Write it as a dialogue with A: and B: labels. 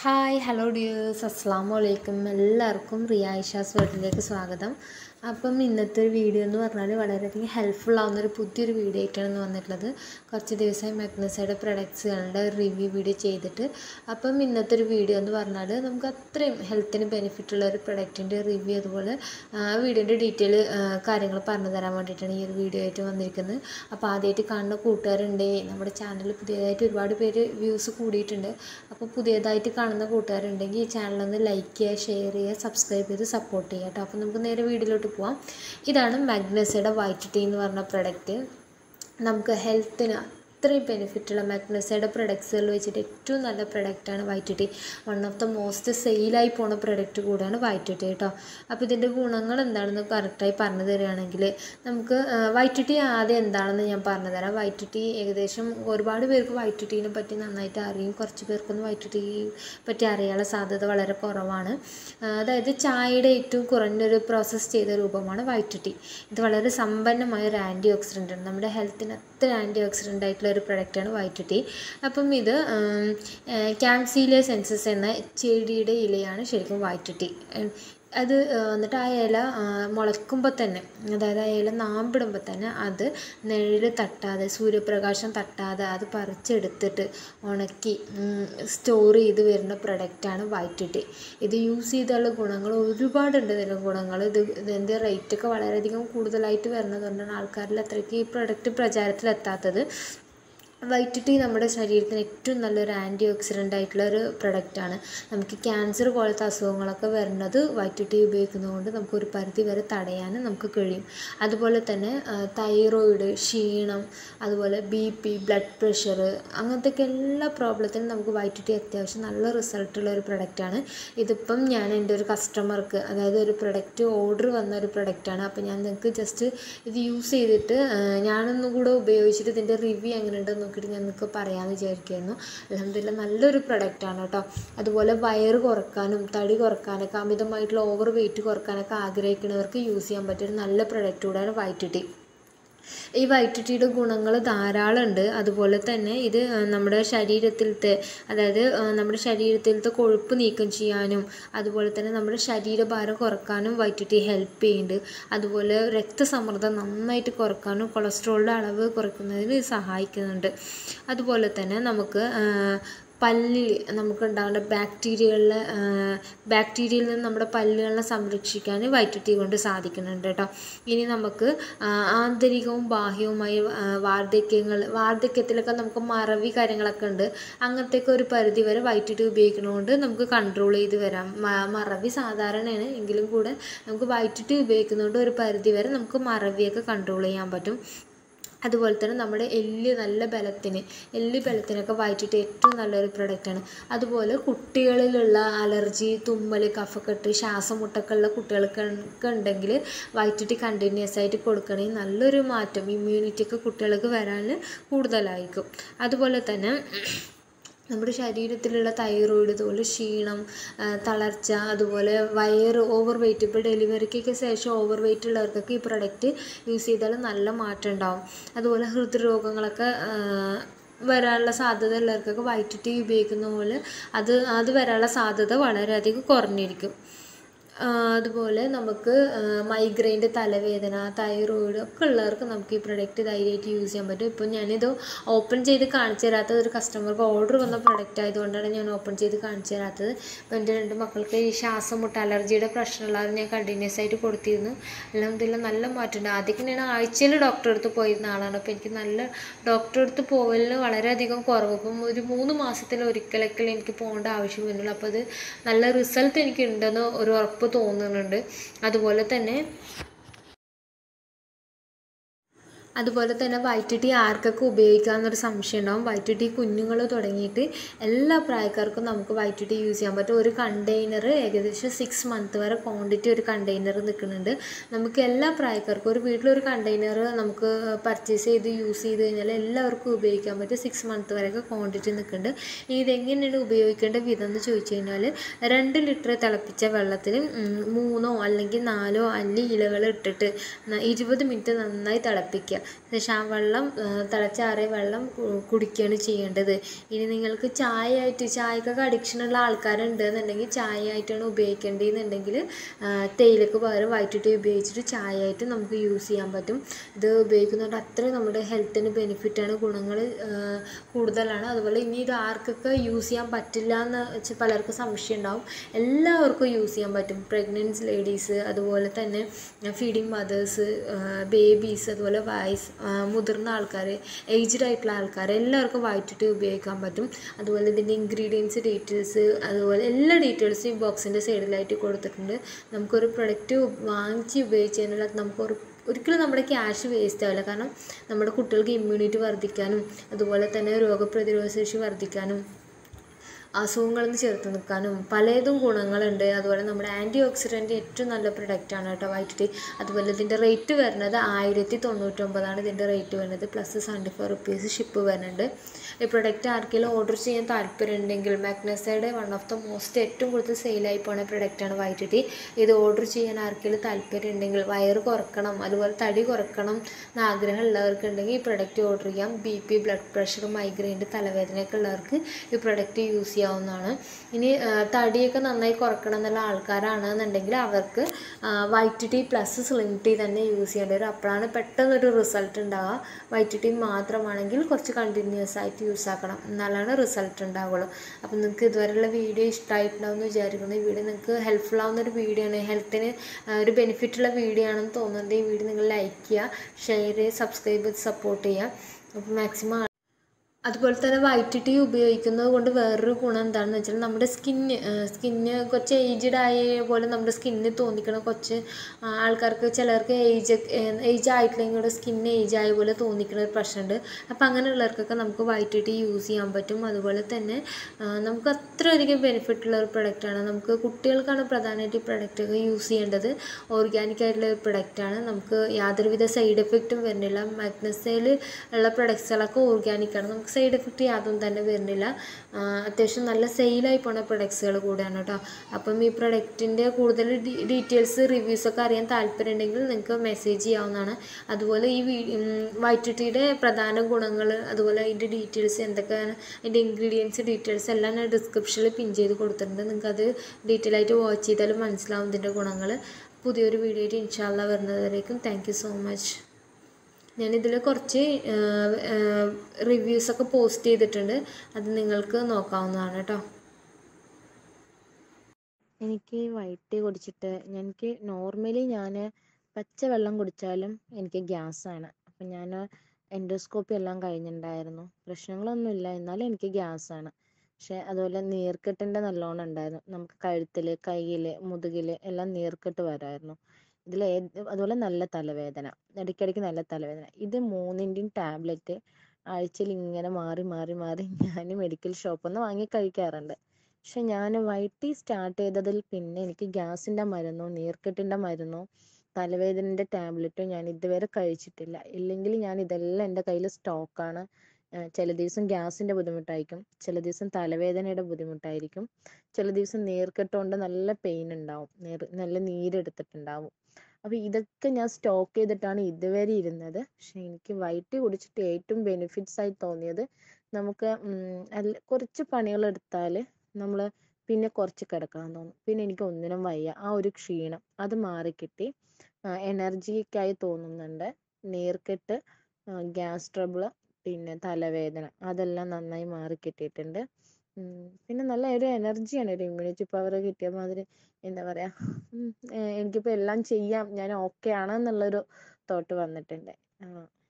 A: hi hello dears അസ്സാം വലൈക്കും എല്ലാവർക്കും റിയായിഷാസ് വേൾഡിലേക്ക് സ്വാഗതം അപ്പം ഇന്നത്തെ ഒരു വീഡിയോ എന്ന് പറഞ്ഞാൽ വളരെയധികം ഹെൽപ്ഫുൾ ആവുന്ന ഒരു പുതിയൊരു വീഡിയോ ആയിട്ടാണ് ഇന്ന് വന്നിട്ടുള്ളത് കുറച്ച് ദിവസമായി മെഗ്നസയുടെ പ്രൊഡക്ട്സുകളുടെ ഒരു റിവ്യൂ വീഡിയോ ചെയ്തിട്ട് അപ്പം ഇന്നത്തെ ഒരു വീഡിയോ എന്ന് പറഞ്ഞാൽ നമുക്ക് അത്രയും ഹെൽത്തിന് ബെനിഫിറ്റ് ഉള്ള ഒരു പ്രൊഡക്റ്റിൻ്റെ റിവ്യൂ അതുപോലെ ആ വീഡിയോൻ്റെ ഡീറ്റെയിൽ കാര്യങ്ങൾ പറഞ്ഞു തരാൻ വേണ്ടിയിട്ടാണ് ഈ ഒരു വീഡിയോ ആയിട്ട് വന്നിരിക്കുന്നത് അപ്പോൾ ആദ്യമായിട്ട് കാണുന്ന കൂട്ടുകാരുണ്ട് നമ്മുടെ ചാനൽ പുതിയതായിട്ട് ഒരുപാട് പേര് വ്യൂസ് കൂടിയിട്ടുണ്ട് അപ്പോൾ പുതിയതായിട്ട് കാണുന്ന കൂട്ടുകാരുണ്ടെങ്കിൽ ഈ ചാനലൊന്ന് ലൈക്ക് ചെയ്യുക ഷെയർ ചെയ്യുക സബ്സ്ക്രൈബ് ചെയ്ത് സപ്പോർട്ട് ചെയ്യുക കേട്ടോ അപ്പോൾ നമുക്ക് നേരെ വീഡിയോയിലോട്ട് പോവാം ഇതാണ് മാഗ്നസയുടെ വൈറ്റ് ടീ എന്ന് പറഞ്ഞ പ്രൊഡക്റ്റ് നമുക്ക് ഹെൽത്തിന് അത്രയും ബെനിഫിറ്റുള്ള മാഗ്നസയുടെ പ്രൊഡക്ട്സുകൾ വെച്ചിട്ട് ഏറ്റവും നല്ല പ്രൊഡക്റ്റാണ് white tea one of the most സെയിലായി പോണ പ്രൊഡക്റ്റ് കൂടെയാണ് വൈറ്റ് ടീ കേട്ടോ അപ്പോൾ ഇതിൻ്റെ ഗുണങ്ങൾ എന്താണെന്ന് കറക്റ്റായി പറഞ്ഞു തരികയാണെങ്കിൽ നമുക്ക് വൈറ്റ് ടീ ആദ്യം എന്താണെന്ന് ഞാൻ പറഞ്ഞു തരാം വൈറ്റ് ടീ ഏകദേശം ഒരുപാട് പേർക്ക് വൈറ്റ് ടീനെ പറ്റി നന്നായിട്ട് അറിയും കുറച്ച് പേർക്കൊന്നും വൈറ്റ് ടീ പറ്റി അറിയാനുള്ള സാധ്യത വളരെ കുറവാണ് അതായത് ചായയുടെ ഏറ്റവും കുറഞ്ഞൊരു പ്രോസസ്സ് ചെയ്ത രൂപമാണ് വൈറ്റ് ടീ ഇത് വളരെ സമ്പന്നമായ ഒരു ആൻറ്റി ഓക്സിഡൻ്റ് ആണ് നമ്മുടെ ഹെൽത്തിന് അത്ര ആൻറ്റി ഓക്സിഡൻ്റ് ആയിട്ടുള്ള ഒരു പ്രൊഡക്റ്റാണ് വൈറ്റ് ടീ അപ്പം ഇത് ക്യാൻസീലിയ സെൻസസ് എന്ന ചെടിയുടെ ഇലയാണ് ശരിക്കും വൈറ്റ് ടീ അത് എന്നിട്ട് ആ ഇല മുളയ്ക്കുമ്പോൾ തന്നെ അതായത് ആ ഇല നാമ്പിടുമ്പോൾ തന്നെ അത് നിഴൽ തട്ടാതെ സൂര്യപ്രകാശം തട്ടാതെ അത് പറിച്ചെടുത്തിട്ട് ഉണക്കി സ്റ്റോർ ചെയ്ത് വരുന്ന പ്രൊഡക്റ്റാണ് വൈറ്റ് ടീ ഇത് യൂസ് ചെയ്തുള്ള ഗുണങ്ങൾ ഒരുപാടുണ്ട് ഇതിൻ്റെ ഗുണങ്ങൾ ഇത് ഇതിൻ്റെ റേറ്റൊക്കെ വളരെയധികം കൂടുതലായിട്ട് വരുന്നതുകൊണ്ടാണ് ആൾക്കാരിൽ അത്രയ്ക്ക് ഈ പ്രൊഡക്റ്റ് പ്രചാരത്തിലെത്താത്തത് വൈറ്റ് ടീ നമ്മുടെ ശരീരത്തിന് ഏറ്റവും നല്ലൊരു ആൻറ്റി ഓക്സിഡൻ്റ് ആയിട്ടുള്ള ഒരു പ്രൊഡക്റ്റാണ് നമുക്ക് ക്യാൻസർ പോലത്തെ അസുഖങ്ങളൊക്കെ വരുന്നത് വൈറ്റ് ടീ ഉപയോഗിക്കുന്നതുകൊണ്ട് നമുക്ക് ഒരു പരിധി വരെ തടയാനും നമുക്ക് കഴിയും അതുപോലെ തന്നെ തൈറോയിഡ് ക്ഷീണം അതുപോലെ ബി പി ബ്ലഡ് പ്രഷർ അങ്ങനത്തെ എല്ലാ പ്രോബ്ലത്തിനും നമുക്ക് വൈറ്റ് ടീ അത്യാവശ്യം നല്ല റിസൾട്ടുള്ള ഒരു പ്രൊഡക്റ്റാണ് ഇതിപ്പം ഞാൻ എൻ്റെ ഒരു കസ്റ്റമർക്ക് അതായത് ഒരു പ്രൊഡക്റ്റ് ഓർഡർ വന്ന ഒരു പ്രൊഡക്റ്റാണ് അപ്പോൾ ഞാൻ നിങ്ങൾക്ക് ജസ്റ്റ് ഇത് യൂസ് ചെയ്തിട്ട് ഞാനൊന്നും കൂടെ ഉപയോഗിച്ചിട്ട് ഇതിൻ്റെ റിവ്യൂ എങ്ങനെയുണ്ടെന്ന് നോക്കിയിട്ട് ഞാൻ നിങ്ങൾക്ക് പറയാമെന്ന് വിചാരിക്കുമായിരുന്നു അലഹമില്ല നല്ലൊരു പ്രൊഡക്റ്റാണ് കേട്ടോ അതുപോലെ വയറ് കുറക്കാനും തടി കുറക്കാനൊക്കെ അമിതമായിട്ടുള്ള ഓവർ വെയിറ്റ് കുറക്കാനൊക്കെ ആഗ്രഹിക്കുന്നവർക്ക് യൂസ് ചെയ്യാൻ പറ്റിയ ഒരു നല്ല പ്രൊഡക്റ്റ് കൂടെയാണ് വൈറ്റ് ടീ ഈ വൈറ്റ് ടീയുടെ ഗുണങ്ങൾ ധാരാളം ഉണ്ട് അതുപോലെ തന്നെ ഇത് നമ്മുടെ ശരീരത്തിലത്തെ അതായത് നമ്മുടെ ശരീരത്തിലത്തെ കൊഴുപ്പ് നീക്കം ചെയ്യാനും അതുപോലെ തന്നെ നമ്മുടെ ശരീരഭാരം കുറക്കാനും വൈറ്റ് ടീ ഹെൽപ്പ് ചെയ്യുന്നുണ്ട് അതുപോലെ രക്തസമ്മർദ്ദം നന്നായിട്ട് കുറക്കാനും കൊളസ്ട്രോളിൻ്റെ അളവ് കുറയ്ക്കുന്നതിന് സഹായിക്കുന്നുണ്ട് അതുപോലെ തന്നെ നമുക്ക് പല്ലിൽ നമുക്കുണ്ടാകുന്ന ബാക്ടീരിയകളിലെ ബാക്ടീരിയയിൽ നിന്ന് നമ്മുടെ പല്ലുകളെ സംരക്ഷിക്കാൻ വൈറ്റ് ടീ കൊണ്ട് സാധിക്കുന്നുണ്ട് കേട്ടോ ഇനി നമുക്ക് ആന്തരികവും ബാഹ്യവുമായ വാർദ്ധക്യങ്ങൾ വാർദ്ധക്യത്തിലൊക്കെ നമുക്ക് മറവി കാര്യങ്ങളൊക്കെ ഉണ്ട് അങ്ങനത്തെയൊക്കെ ഒരു പരിധി വരെ വൈറ്റ് ടീ ഉപയോഗിക്കുന്നതുകൊണ്ട് നമുക്ക് കൺട്രോൾ ചെയ്ത് വരാം മറവി സാധാരണയാണ് എങ്കിലും കൂടെ നമുക്ക് വൈറ്റ് ടീ ഉപയോഗിക്കുന്നതുകൊണ്ട് ഒരു പരിധി വരെ നമുക്ക് മറവിയൊക്കെ കൺട്രോൾ ചെയ്യാൻ പറ്റും അതുപോലെ തന്നെ നമ്മുടെ എല്ല് നല്ല ബലത്തിന് എല്ല് ബലത്തിനൊക്കെ വൈറ്റിട്ട് ഏറ്റവും നല്ലൊരു പ്രൊഡക്റ്റാണ് അതുപോലെ കുട്ടികളിലുള്ള അലർജി തുമ്മൽ കഫക്കെട്ട് ശ്വാസം മുട്ടൊക്കെ ഉള്ള കുട്ടികൾക്ക് ഉണ്ടെങ്കിൽ വൈറ്റിട്ട് കണ്ടിന്യൂസ് ആയിട്ട് കൊടുക്കണമെങ്കിൽ നല്ലൊരു മാറ്റം ഇമ്മ്യൂണിറ്റി ഒക്കെ കുട്ടികൾക്ക് വരാൻ കൂടുതലായിരിക്കും അതുപോലെ തന്നെ നമ്മുടെ ശരീരത്തിലുള്ള തൈറോയിഡ് അതുപോലെ ക്ഷീണം തളർച്ച അതുപോലെ വയറ് ഓവർ വെയിറ്റ് ഇപ്പോൾ ഡെലിവറിക്കൊക്കെ ശേഷം ഓവർ വെയിറ്റ് ഉള്ളവർക്കൊക്കെ ഈ പ്രൊഡക്റ്റ് യൂസ് ചെയ്താൽ നല്ല മാറ്റം ഉണ്ടാവും അതുപോലെ ഹൃദ്രോഗങ്ങളൊക്കെ വരാനുള്ള സാധ്യത ഉള്ളവർക്കൊക്കെ വൈറ്റ് ടീ ഉപയോഗിക്കുന്ന പോലെ അത് അത് വരാനുള്ള സാധ്യത വളരെയധികം കുറഞ്ഞിരിക്കും അതുപോലെ നമുക്ക് മൈഗ്രെയിൻ്റെ തലവേദന തൈറോയിഡ് ഒക്കെ ഉള്ളവർക്ക് നമുക്ക് ഈ പ്രൊഡക്റ്റ് ധൈര്യമായിട്ട് യൂസ് ചെയ്യാൻ പറ്റും ഇപ്പോൾ ഞാനിത് ഓപ്പൺ ചെയ്ത് കാണിച്ചു തരാത്ത ഒരു കസ്റ്റമർക്ക് ഓർഡർ വന്ന പ്രൊഡക്റ്റ് ആയതുകൊണ്ടാണ് ഞാൻ ഓപ്പൺ ചെയ്ത് കാണിച്ചു തരാത്തത് ഇപ്പോൾ എൻ്റെ രണ്ട് മക്കൾക്ക് ഈ ശ്വാസം മുട്ട അലർജിയുടെ പ്രശ്നമുള്ളവർ ഞാൻ കണ്ടിന്യൂസ് ആയിട്ട് കൊടുത്തിരുന്നു അലഹമില്ല നല്ല മാറ്റമുണ്ട് ആദ്യമൊക്കെ ഞാൻ ആഴ്ചയിൽ ഡോക്ടറെ അടുത്ത് പോയിരുന്ന ആളാണ് അപ്പോൾ എനിക്ക് നല്ല ഡോക്ടറെ അടുത്ത് പോകലിന് വളരെയധികം കുറവ് ഇപ്പം ഒരു മൂന്ന് മാസത്തിൽ ഒരിക്കലൊക്കെ എനിക്ക് പോകേണ്ട ആവശ്യം വരുന്നുള്ളൂ അപ്പോൾ അത് നല്ല റിസൾട്ട് എനിക്ക് ഉണ്ടെന്ന് ഒരു ഉറപ്പ് തോന്നുന്നുണ്ട് അതുപോലെ തന്നെ അതുപോലെ തന്നെ വൈറ്റ് ടീ ആർക്കൊക്കെ ഉപയോഗിക്കാമെന്നൊരു സംശയം ഉണ്ടാവും വൈറ്റ് ടീ കുഞ്ഞുങ്ങൾ തുടങ്ങിയിട്ട് എല്ലാ പ്രായക്കാർക്കും നമുക്ക് വൈറ്റ് ടീ യൂസ് ചെയ്യാൻ പറ്റും ഒരു കണ്ടെയ്നർ ഏകദേശം സിക്സ് മന്ത് വരെ ക്വാണ്ടിറ്റി ഒരു കണ്ടെയ്നർ നിൽക്കുന്നുണ്ട് നമുക്ക് എല്ലാ പ്രായക്കാർക്കും ഒരു വീട്ടിലൊരു കണ്ടെയ്നർ നമുക്ക് പർച്ചേസ് ചെയ്ത് യൂസ് ചെയ്ത് കഴിഞ്ഞാൽ എല്ലാവർക്കും ഉപയോഗിക്കാൻ പറ്റും സിക്സ് മന്ത് വരെയൊക്കെ ക്വാണ്ടിറ്റി നിൽക്കുന്നുണ്ട് ഇതെങ്ങനെയാണ് ഉപയോഗിക്കേണ്ട വിധം എന്ന് ചോദിച്ചു കഴിഞ്ഞാൽ രണ്ട് ലിറ്റർ തിളപ്പിച്ച വെള്ളത്തിൽ മൂന്നോ അല്ലെങ്കിൽ നാലോ അല്ലി ഇലകൾ ഇട്ടിട്ട് ഇരുപത് മിനിറ്റ് നന്നായി തിളപ്പിക്കുക ശേഷം ആ വെള്ളം തിളച്ചാറിയ വെള്ളം കുടിക്കുകയാണ് ചെയ്യേണ്ടത് ഇനി നിങ്ങൾക്ക് ചായ ആയിട്ട് ചായക്കൊക്കെ അഡിക്ഷനുള്ള ആൾക്കാരുണ്ട് എന്നുണ്ടെങ്കിൽ ചായ ആയിട്ടാണ് ഉപയോഗിക്കേണ്ടതെന്നുണ്ടെങ്കിൽ തേയിലക്ക് പകരം വൈറ്റ് ടീ ഉപയോഗിച്ചിട്ട് ചായ ആയിട്ട് നമുക്ക് യൂസ് ചെയ്യാൻ പറ്റും ഇത് ഉപയോഗിക്കുന്നതുകൊണ്ട് അത്രയും നമ്മുടെ ഹെൽത്തിന് ബെനിഫിറ്റാണ് ഗുണങ്ങൾ കൂടുതലാണ് അതുപോലെ ഇനി ഇത് ആർക്കൊക്കെ യൂസ് ചെയ്യാൻ പറ്റില്ല എന്ന് വെച്ചാൽ പലർക്കും സംശയം ഉണ്ടാവും എല്ലാവർക്കും യൂസ് ചെയ്യാൻ പറ്റും പ്രഗ്നൻസ് ലേഡീസ് അതുപോലെ തന്നെ ഫീഡിങ് മദേഴ്സ് ബേബീസ് അതുപോലെ വയസ് മുതിർന്ന ആൾക്കാർ ഏജ്ഡ് ആയിട്ടുള്ള ആൾക്കാർ എല്ലാവർക്കും വൈറ്റ് ടീ ഉപയോഗിക്കാൻ പറ്റും അതുപോലെ ഇതിൻ്റെ ഇൻഗ്രീഡിയൻസ് ഡീറ്റെയിൽസ് അതുപോലെ എല്ലാ ഡീറ്റെയിൽസും ഈ ബോക്സിൻ്റെ സൈഡിലായിട്ട് കൊടുത്തിട്ടുണ്ട് നമുക്കൊരു പ്രൊഡക്റ്റ് വാങ്ങിച്ച് ഉപയോഗിച്ച് കഴിഞ്ഞാൽ അത് നമുക്കൊരു ഒരിക്കലും നമ്മുടെ ക്യാഷ് വേസ്റ്റ് ആവില്ല കാരണം നമ്മുടെ കുട്ടികൾക്ക് ഇമ്മ്യൂണിറ്റി വർദ്ധിക്കാനും അതുപോലെ തന്നെ രോഗപ്രതിരോധ ശേഷി വർദ്ധിക്കാനും അസുഖങ്ങളിൽ നിന്ന് ചെറുത്ത് നിൽക്കാനും പലതും ഗുണങ്ങളുണ്ട് അതുപോലെ നമ്മുടെ ആൻറ്റി ഓക്സിഡൻറ്റ് ഏറ്റവും നല്ല പ്രൊഡക്റ്റാണ് കേട്ടോ വൈറ്റ് ടീ അതുപോലെ ഇതിൻ്റെ റേറ്റ് വരുന്നത് ആയിരത്തി തൊണ്ണൂറ്റൊമ്പതാണ് ഇതിൻ്റെ റേറ്റ് വരുന്നത് plus seventy four rupees ship വരുന്നുണ്ട് ഈ പ്രൊഡക്റ്റ് ആർക്കെങ്കിലും ഓർഡർ ചെയ്യാൻ താല്പര്യം ഉണ്ടെങ്കിൽ മാഗ്നസയുടെ വൺ ഓഫ് ദ മോസ്റ്റ് ഏറ്റവും കൂടുതൽ സെയിലായി പോണ പ്രൊഡക്റ്റാണ് വൈറ്റ് ടീ ഇത് ഓർഡർ ചെയ്യാൻ ആർക്കെങ്കിലും താല്പര്യം ഉണ്ടെങ്കിൽ വയറ് കുറക്കണം അതുപോലെ തടി കുറക്കണം എന്ന് ആഗ്രഹമുള്ളവർക്ക് ഉണ്ടെങ്കിൽ ഈ പ്രൊഡക്റ്റ് ഓർഡർ ചെയ്യാം B P blood pressure migraine തലവേദനയൊക്കെ ഉള്ളവർക്ക് ഈ പ്രൊഡക്റ്റ് യൂസ് ചെയ്യാവുന്നതാണ് ഇനി തടിയൊക്കെ നന്നായി കുറക്കണം എന്നുള്ള ആൾക്കാരാണെന്നുണ്ടെങ്കിൽ അവർക്ക് white tea plus slim tea തന്നെ യൂസ് ചെയ്യേണ്ടി വരും അപ്പോഴാണ് പെട്ടെന്നൊരു റിസൾട്ട് ഉണ്ടാവുക വൈറ്റ് ടീ മാത്രമാണെങ്കിൽ കുറച്ച് കണ്ടിന്യൂസ് ആയിട്ട് യൂസ് ആക്കണം എന്നാലാണ് റിസൾട്ട് ഉണ്ടാവുള്ളൂ അപ്പോൾ നിങ്ങൾക്ക് ഇതുവരെയുള്ള വീഡിയോ ഇഷ്ടമായിട്ടുണ്ടാവും എന്ന് വിചാരിക്കുന്നു ഈ വീഡിയോ നിങ്ങൾക്ക് ഹെൽപ്ഫുൾ ആവുന്ന ഒരു വീഡിയോ ആണ് ഹെൽത്തിന് ഒരു ബെനിഫിറ്റുള്ള വീഡിയോ ആണെന്ന് തോന്നുന്നുണ്ട് ഈ വീഡിയോ നിങ്ങൾ ലൈക്ക് ചെയ്യുക ഷെയർ ചെയ്യുക സബ്സ്ക്രൈബ് ചെയ്ത് സപ്പോർട്ട് ചെയ്യുക അപ്പോൾ മാക്സിമം അതുപോലെ തന്നെ വൈറ്റ് ടീ ഉപയോഗിക്കുന്നത് കൊണ്ട് വേറൊരു ഗുണം എന്താണെന്ന് വെച്ചാൽ നമ്മുടെ സ്കിന്ന് സ്കിന്ന് കുറച്ച് ഏജ്ഡ് ആയ പോലെ നമ്മുടെ സ്കിന്നിൽ തോന്നിക്കണം കുറച്ച് ആൾക്കാർക്ക് ചിലർക്ക് ഏജ് ഏജ് ആയിട്ടില്ലെങ്കിൽ കൂടെ സ്കിന്ന് ഏജ് ആയ പോലെ തോന്നിക്കുന്ന ഒരു പ്രശ്നമുണ്ട് അപ്പോൾ അങ്ങനെയുള്ളവർക്കൊക്കെ നമുക്ക് വൈറ്റ് ടീ യൂസ് ചെയ്യാൻ പറ്റും അതുപോലെ തന്നെ നമുക്ക് അത്രയധികം ബെനിഫിറ്റ് ഉള്ള ഒരു പ്രൊഡക്റ്റാണ് നമുക്ക് കുട്ടികൾക്കാണ് പ്രധാനമായിട്ട് ഈ പ്രൊഡക്റ്റൊക്കെ യൂസ് ചെയ്യേണ്ടത് ഓർഗാനിക് ആയിട്ടുള്ള ഒരു പ്രൊഡക്റ്റാണ് നമുക്ക് യാതൊരുവിധ സൈഡ് എഫക്റ്റും വരുന്നില്ല മാഗ്നസയിൽ ഉള്ള പ്രൊഡക്ട്സുകളൊക്കെ ഓർഗാനിക്കാണ് നമുക്ക് സൈഡ് എഫക്റ്റ് യാതൊന്നും തന്നെ വരുന്നില്ല അത്യാവശ്യം നല്ല സെയിലായി പോണ പ്രൊഡക്ട്സുകൾ കൂടെയാണ് കേട്ടോ അപ്പം ഈ പ്രൊഡക്റ്റിൻ്റെ കൂടുതൽ ഡീറ്റെയിൽസ് റിവ്യൂസൊക്കെ അറിയാൻ താല്പര്യം ഉണ്ടെങ്കിൽ നിങ്ങൾക്ക് മെസ്സേജ് ചെയ്യാവുന്നതാണ് അതുപോലെ ഈ വൈറ്റ് ടീയുടെ പ്രധാന ഗുണങ്ങൾ അതുപോലെ അതിൻ്റെ ഡീറ്റെയിൽസ് എന്തൊക്കെയാണ് അതിൻ്റെ ഇൻഗ്രീഡിയൻസ് ഡീറ്റെയിൽസ് എല്ലാം ഞാൻ ഡിസ്ക്രിപ്ഷനിൽ പിൻ ചെയ്ത് കൊടുത്തിട്ടുണ്ട് നിങ്ങൾക്ക് അത് ഡീറ്റെയിൽ ആയിട്ട് വാച്ച് ചെയ്താൽ മനസ്സിലാവും ഇതിൻ്റെ ഗുണങ്ങൾ പുതിയൊരു വീഡിയോ ആയിട്ട് ഇൻഷാല്ല വരുന്നതുവരേക്കും താങ്ക് യു സോ മച്ച് ഞാനിതിൽ കുറച്ച് റിവ്യൂസൊക്കെ പോസ്റ്റ് ചെയ്തിട്ടുണ്ട് അത് നിങ്ങൾക്ക് നോക്കാവുന്നതാണ് കേട്ടോ
B: എനിക്ക് വൈറ്റ് ടീ കുടിച്ചിട്ട് എനിക്ക് നോർമലി ഞാൻ പച്ചവെള്ളം കുടിച്ചാലും എനിക്ക് ഗ്യാസാണ് അപ്പം ഞാൻ എൻഡോസ്കോപ്പി എല്ലാം കഴിഞ്ഞിട്ടുണ്ടായിരുന്നു പ്രശ്നങ്ങളൊന്നുമില്ല എന്നാലും എനിക്ക് ഗ്യാസാണ് പക്ഷേ അതുപോലെ നീർക്കെട്ടിൻ്റെ നല്ലോണം ഉണ്ടായിരുന്നു നമുക്ക് കഴുത്തിൽ കയ്യിൽ മുതുകിൽ എല്ലാം നീർക്കെട്ട് വരായിരുന്നു ഇതിൽ അതുപോലെ നല്ല തലവേദന ഇടയ്ക്കിടയ്ക്ക് നല്ല തലവേദന ഇത് മൂന്നിൻ്റെയും ടാബ്ലറ്റ് ആഴ്ചയിൽ ഇങ്ങനെ മാറി മാറി മാറി ഞാൻ മെഡിക്കൽ ഷോപ്പിൽ നിന്ന് വാങ്ങി കഴിക്കാറുണ്ട് പക്ഷെ ഞാൻ വൈറ്റ് ടീ സ്റ്റാർട്ട് ചെയ്തതിൽ പിന്നെ എനിക്ക് ഗ്യാസിൻ്റെ മരുന്നോ നീർക്കെട്ടിൻ്റെ മരുന്നോ തലവേദനൻ്റെ ടാബ്ലറ്റോ ഞാൻ ഇതുവരെ കഴിച്ചിട്ടില്ല ഇല്ലെങ്കിൽ ഞാൻ ഇതെല്ലാം എൻ്റെ കയ്യിൽ സ്റ്റോക്കാണ് ചില ദിവസം ഗ്യാസിൻ്റെ ബുദ്ധിമുട്ടായിരിക്കും ചില ദിവസം തലവേദനയുടെ ബുദ്ധിമുട്ടായിരിക്കും ചില ദിവസം നീർക്കെട്ട് കൊണ്ട് നല്ല പെയിൻ ഉണ്ടാവും നീർ നല്ല നീരെടുത്തിട്ടുണ്ടാവും അപ്പോൾ ഇതൊക്കെ ഞാൻ സ്റ്റോക്ക് ചെയ്തിട്ടാണ് ഇതുവരെ ഇരുന്നത് പക്ഷെ എനിക്ക് വൈറ്റ് ടീ കുടിച്ചിട്ട് ഏറ്റവും ബെനിഫിറ്റ്സ് ആയി തോന്നിയത് നമുക്ക് അല്ല കുറച്ച് പണികൾ എടുത്താൽ നമ്മൾ പിന്നെ കുറച്ച് കിടക്കാൻ തോന്നും പിന്നെ എനിക്ക് ഒന്നിനും വയ്യ ആ ഒരു ക്ഷീണം അത് മാറിക്കിട്ടി എനർജിക്കായി തോന്നുന്നുണ്ട് നീർക്കെട്ട് ഗ്യാസ് ട്രബിള് പിന്നെ തലവേദന അതെല്ലാം നന്നായി മാറി കിട്ടിയിട്ടുണ്ട് പിന്നെ നല്ല ഒരു എനർജിയാണ് ഒരു ഇമ്മ്യൂണിറ്റി പവർ കിട്ടിയ മാതിരി എന്താ പറയുക എനിക്കിപ്പോൾ എല്ലാം ചെയ്യാം ഞാൻ ഓക്കെ ആണ് എന്നുള്ളൊരു തോട്ട് വന്നിട്ടുണ്ട്